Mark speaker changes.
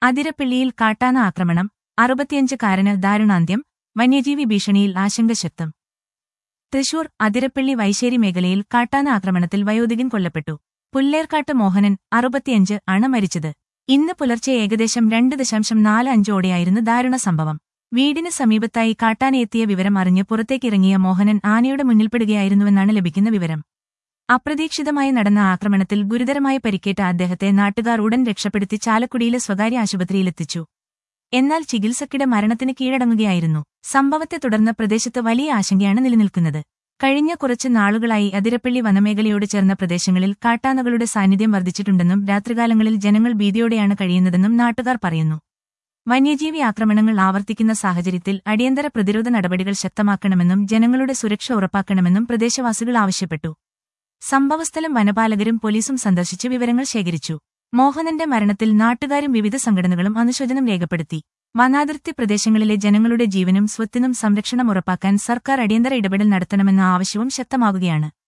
Speaker 1: അതിരപ്പള്ളിയിൽ കാട്ടാന ആക്രമണം അറുപത്തിയഞ്ചുകാരന് ദാരുണാന്ത്യം വന്യജീവി ഭീഷണിയിൽ ആശങ്ക ശക്തം തൃശൂർ അതിരപ്പള്ളി വൈശ്ശേരി മേഖലയിൽ കാട്ടാന ആക്രമണത്തിൽ വയോധികൻ കൊല്ലപ്പെട്ടു പുല്ലേർക്കാട്ട് മോഹനൻ അറുപത്തിയഞ്ച് ആണ് മരിച്ചത് ഇന്ന് പുലർച്ചെ ഏകദേശം രണ്ട് ദശാംശം നാല് അഞ്ചോടെയായിരുന്നു ദാരുണ സംഭവം വീടിന് സമീപത്തായി കാട്ടാനയെത്തിയ വിവരം അറിഞ്ഞ് പുറത്തേക്കിറങ്ങിയ മോഹനൻ ആനയുടെ മുന്നിൽപ്പെടുകയായിരുന്നുവെന്നാണ് ലഭിക്കുന്ന വിവരം അപ്രതീക്ഷിതമായി നടന്ന ആക്രമണത്തിൽ ഗുരുതരമായ പരിക്കേറ്റ അദ്ദേഹത്തെ നാട്ടുകാർ ഉടൻ രക്ഷപ്പെടുത്തി ചാലക്കുടിയിലെ സ്വകാര്യ ആശുപത്രിയിലെത്തിച്ചു എന്നാൽ ചികിത്സക്കിടെ മരണത്തിന് കീഴടങ്ങുകയായിരുന്നു സംഭവത്തെ തുടർന്ന് പ്രദേശത്ത് വലിയ ആശങ്കയാണ് നിലനിൽക്കുന്നത് കഴിഞ്ഞ കുറച്ച് നാളുകളായി അതിരപ്പള്ളി വനമേഖലയോട് ചേർന്ന പ്രദേശങ്ങളിൽ കാട്ടാനകളുടെ സാന്നിധ്യം വർദ്ധിച്ചിട്ടുണ്ടെന്നും രാത്രികാലങ്ങളിൽ ജനങ്ങൾ ഭീതിയോടെയാണ് കഴിയുന്നതെന്നും നാട്ടുകാർ പറയുന്നു വന്യജീവി ആക്രമണങ്ങൾ ആവർത്തിക്കുന്ന സാഹചര്യത്തിൽ അടിയന്തര പ്രതിരോധ നടപടികൾ ശക്തമാക്കണമെന്നും ജനങ്ങളുടെ സുരക്ഷ ഉറപ്പാക്കണമെന്നും പ്രദേശവാസികൾ ആവശ്യപ്പെട്ടു സംഭവസ്ഥലം വനപാലകരും പോലീസും സന്ദർശിച്ച് വിവരങ്ങൾ ശേഖരിച്ചു മോഹനന്റെ മരണത്തിൽ നാട്ടുകാരും വിവിധ സംഘടനകളും അനുശോചനം രേഖപ്പെടുത്തി വനാതിർത്തി പ്രദേശങ്ങളിലെ ജനങ്ങളുടെ ജീവനും സ്വത്തിനും സംരക്ഷണം ഉറപ്പാക്കാൻ സർക്കാർ അടിയന്തര ഇടപെടൽ നടത്തണമെന്ന ആവശ്യവും ശക്തമാകുകയാണ്